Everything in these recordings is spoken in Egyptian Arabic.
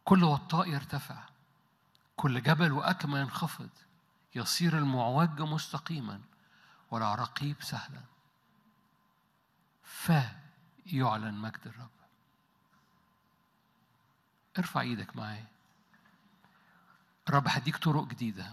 كل وطاء يرتفع كل جبل وأكمة ينخفض يصير المعوج مستقيما والعراقيب سهلا فيعلن مجد الرب ارفع ايدك معايا الرب هديك طرق جديدة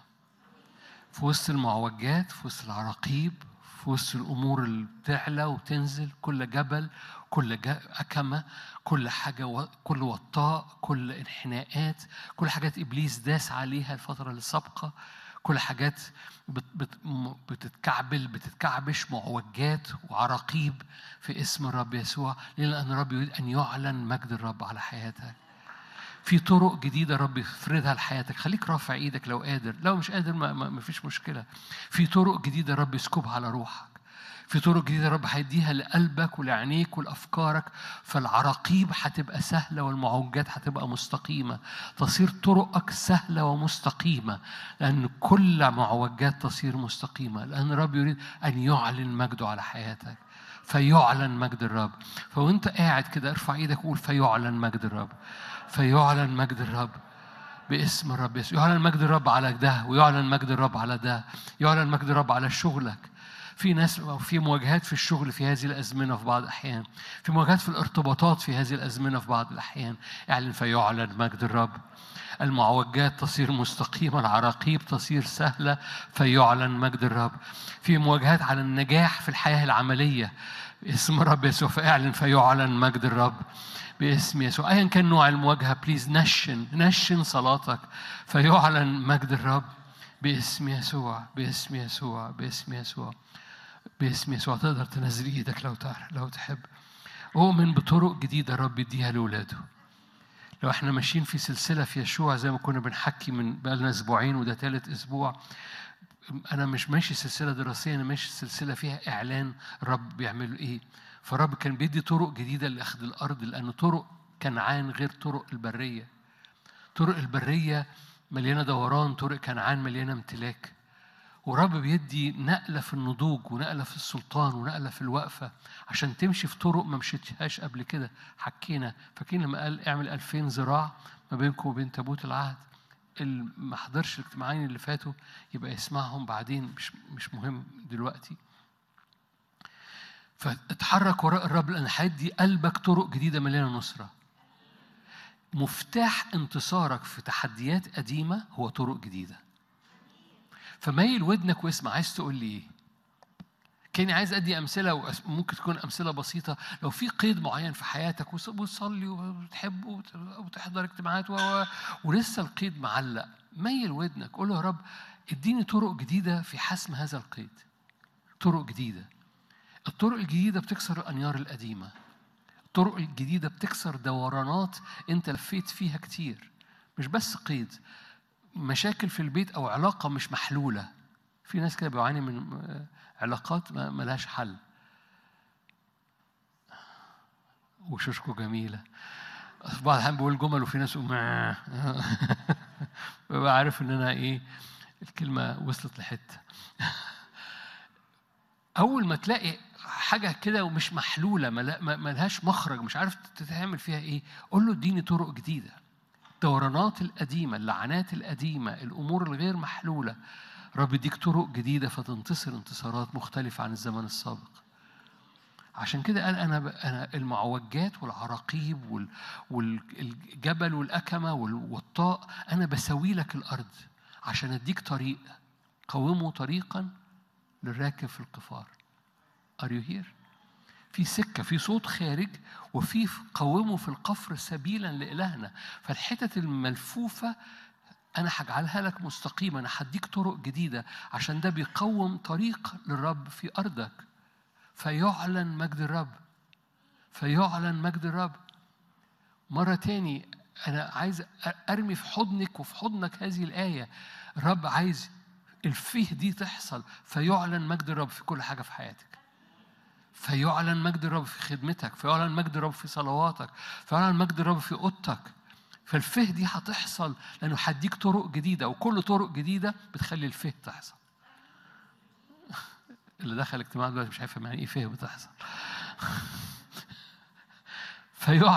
في وسط المعوجات في وسط العراقيب في وسط الأمور اللي بتعلى وتنزل كل جبل كل أكمة كل حاجة و... كل وطاء كل انحناءات كل حاجات إبليس داس عليها الفترة السابقة كل حاجات بت... بت... بتتكعبل بتتكعبش معوجات وعراقيب في اسم الرب يسوع لأن الرب يريد أن يعلن مجد الرب على حياتك في طرق جديده رب يفرضها لحياتك خليك رافع ايدك لو قادر لو مش قادر ما, ما, ما فيش مشكله في طرق جديده رب يسكبها على روحك في طرق جديده رب هيديها لقلبك ولعينيك ولافكارك فالعراقيب هتبقى سهله والمعوجات هتبقى مستقيمه تصير طرقك سهله ومستقيمه لان كل معوجات تصير مستقيمه لان الرب يريد ان يعلن مجده على حياتك فيعلن مجد الرب فوانت قاعد كده ارفع ايدك وقول فيعلن مجد الرب فيعلن مجد الرب باسم الرب يسوع يعلن مجد الرب على ده ويعلن مجد الرب على ده يعلن مجد الرب على شغلك في ناس في مواجهات في الشغل في هذه الازمنه في بعض الاحيان في مواجهات في الارتباطات في هذه الازمنه في بعض الاحيان اعلن فيعلن مجد الرب المعوجات تصير مستقيمة العراقيب تصير سهلة فيعلن مجد الرب في مواجهات على النجاح في الحياة العملية اسم الرب يسوع فاعلن فيعلن مجد الرب باسم يسوع ايا كان نوع المواجهه بليز نشن نشن صلاتك فيعلن مجد الرب باسم يسوع باسم يسوع باسم يسوع باسم يسوع تقدر تنزل ايدك لو تعرف لو تحب اؤمن بطرق جديده الرب يديها لاولاده لو احنا ماشيين في سلسله في يشوع زي ما كنا بنحكي من بقالنا اسبوعين وده ثالث اسبوع انا مش ماشي سلسله دراسيه انا ماشي سلسله فيها اعلان الرب بيعمل ايه فالرب كان بيدي طرق جديدة لأخذ الأرض لأن طرق كنعان غير طرق البرية طرق البرية مليانة دوران طرق كنعان مليانة امتلاك ورب بيدي نقلة في النضوج ونقلة في السلطان ونقلة في الوقفة عشان تمشي في طرق ما مشيتهاش قبل كده حكينا فاكرين لما قال اعمل 2000 ذراع ما بينكم وبين تابوت العهد اللي ما حضرش الاجتماعين اللي فاتوا يبقى يسمعهم بعدين مش مش مهم دلوقتي فاتحرك وراء الرب لان هيدي قلبك طرق جديده مليانه نصره مفتاح انتصارك في تحديات قديمه هو طرق جديده فميل ودنك واسمع عايز تقول لي ايه كاني عايز ادي امثله وممكن تكون امثله بسيطه لو في قيد معين في حياتك وتصلي وتحب وتحضر اجتماعات و... ولسه القيد معلق ميل ودنك قول له يا رب اديني طرق جديده في حسم هذا القيد طرق جديده الطرق الجديدة بتكسر الأنيار القديمة الطرق الجديدة بتكسر دورانات أنت لفيت فيها كتير مش بس قيد مشاكل في البيت أو علاقة مش محلولة في ناس كده بيعاني من علاقات ما لهاش حل وشوشكو جميلة في بعض الأحيان بقول جمل وفي ناس ببقى عارف إن أنا إيه الكلمة وصلت لحتة أول ما تلاقي حاجة كده ومش محلولة ملهاش مخرج مش عارف تتعمل فيها إيه قول له اديني طرق جديدة الدورانات القديمة اللعنات القديمة الأمور الغير محلولة رب يديك طرق جديدة فتنتصر انتصارات مختلفة عن الزمن السابق عشان كده قال أنا أنا المعوجات والعراقيب وال والجبل والأكمة والوطاء أنا بسوي لك الأرض عشان أديك طريق قوموا طريقا للراكب في القفار Are you here؟ في سكة في صوت خارج وفي قوموا في القفر سبيلا لإلهنا فالحتت الملفوفة أنا هجعلها لك مستقيمة أنا هديك طرق جديدة عشان ده بيقوم طريق للرب في أرضك فيعلن مجد الرب فيعلن مجد الرب مرة تاني أنا عايز أرمي في حضنك وفي حضنك هذه الآية الرب عايز الفيه دي تحصل فيعلن مجد الرب في كل حاجة في حياتك فيعلن مجد الرب في خدمتك فيعلن مجد الرب في صلواتك فيعلن مجد الرب في اوضتك فالفه دي هتحصل لانه هديك طرق جديده وكل طرق جديده بتخلي الفه تحصل اللي دخل اجتماع دلوقتي مش هيفهم يعني ايه فه بتحصل فيعلن